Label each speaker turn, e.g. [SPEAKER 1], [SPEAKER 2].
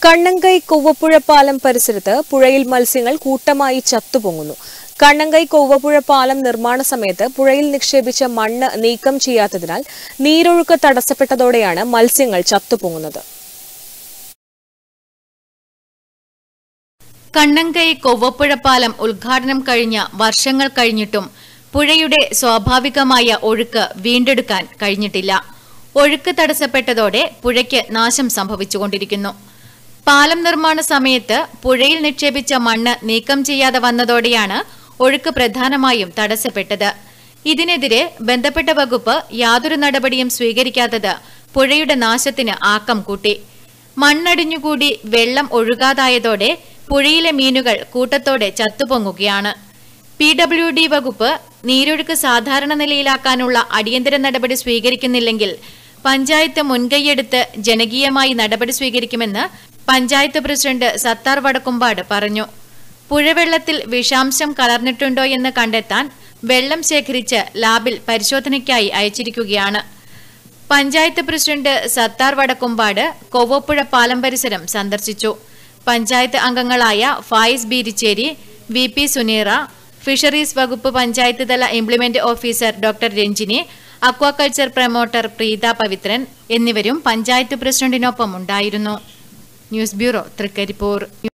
[SPEAKER 1] കണ്ണങ്കൈ കൊവ്വപ്പുഴ പാലം പരിസരത്ത് പുഴയിൽ മത്സ്യങ്ങൾ കൂട്ടമായി ചത്തുപൊങ്ങുന്നു കണ്ണങ്കൈ കൊവ്വപ്പുഴ പാലം നിർമ്മാണ സമയത്ത് പുഴയിൽ നിക്ഷേപിച്ച മണ്ണ് നീക്കം ചെയ്യാത്തതിനാൽ നീരൊഴുക്ക് തടസ്സപ്പെട്ടതോടെയാണ് മത്സ്യങ്ങൾ ചത്തുപൊങ്ങുന്നത്
[SPEAKER 2] കണ്ണങ്കൈ കൊവ്വപ്പുഴ പാലം ഉദ്ഘാടനം കഴിഞ്ഞ വർഷങ്ങൾ കഴിഞ്ഞിട്ടും പുഴയുടെ സ്വാഭാവികമായ ഒഴുക്ക് വീണ്ടെടുക്കാൻ കഴിഞ്ഞിട്ടില്ല ഒഴുക്ക് തടസ്സപ്പെട്ടതോടെ പുഴയ്ക്ക് നാശം സംഭവിച്ചുകൊണ്ടിരിക്കുന്നു പാലം നിർമ്മാണ സമയത്ത് പുഴയിൽ നിക്ഷേപിച്ച മണ്ണ് നീക്കം ചെയ്യാതെ വന്നതോടെയാണ് ഒഴുക്ക് പ്രധാനമായും തടസ്സപ്പെട്ടത് ഇതിനെതിരെ ബന്ധപ്പെട്ട വകുപ്പ് യാതൊരു നടപടിയും സ്വീകരിക്കാത്തത് പുഴയുടെ നാശത്തിന് ആക്കം കൂട്ടി മണ്ണടിഞ്ഞുകൂടി വെള്ളം ഒഴുകാതായതോടെ പുഴയിലെ മീനുകൾ കൂട്ടത്തോടെ ചത്തുപൊങ്ങുകയാണ് പി ഡബ്ല്യു ഡി വകുപ്പ് നീരൊഴുക്ക് സാധാരണ നിലയിലാക്കാനുള്ള അടിയന്തര നടപടി സ്വീകരിക്കുന്നില്ലെങ്കിൽ പഞ്ചായത്ത് മുൻകൈയെടുത്ത് ജനകീയമായി നടപടി സ്വീകരിക്കുമെന്ന് പഞ്ചായത്ത് പ്രസിഡന്റ് സത്താർ വടക്കുംപാട് പറഞ്ഞു പുഴവെള്ളത്തിൽ വിഷാംശം കലർന്നിട്ടുണ്ടോ എന്ന് കണ്ടെത്താൻ വെള്ളം ശേഖരിച്ച് ലാബിൽ പരിശോധനയ്ക്കായി അയച്ചിരിക്കുകയാണ് പഞ്ചായത്ത് പ്രസിഡന്റ് സത്താർ വടക്കുംപാട് കൊവ്വപ്പുഴ പാലം പരിസരം സന്ദർശിച്ചു പഞ്ചായത്ത് അംഗങ്ങളായ Fayis Beericheri V P Suneera fisheries വകുപ്പ് പഞ്ചായത്ത് തല implement officer doctor Ranjini aquaculture promoter Preetha Pavithran എന്നിവരും പഞ്ചായത്ത് പ്രസിഡന്റിനൊപ്പം ഉണ്ടായിരുന്നു ന്യൂസ് ബ്യൂറോ തൃക്കരിപ്പൂർ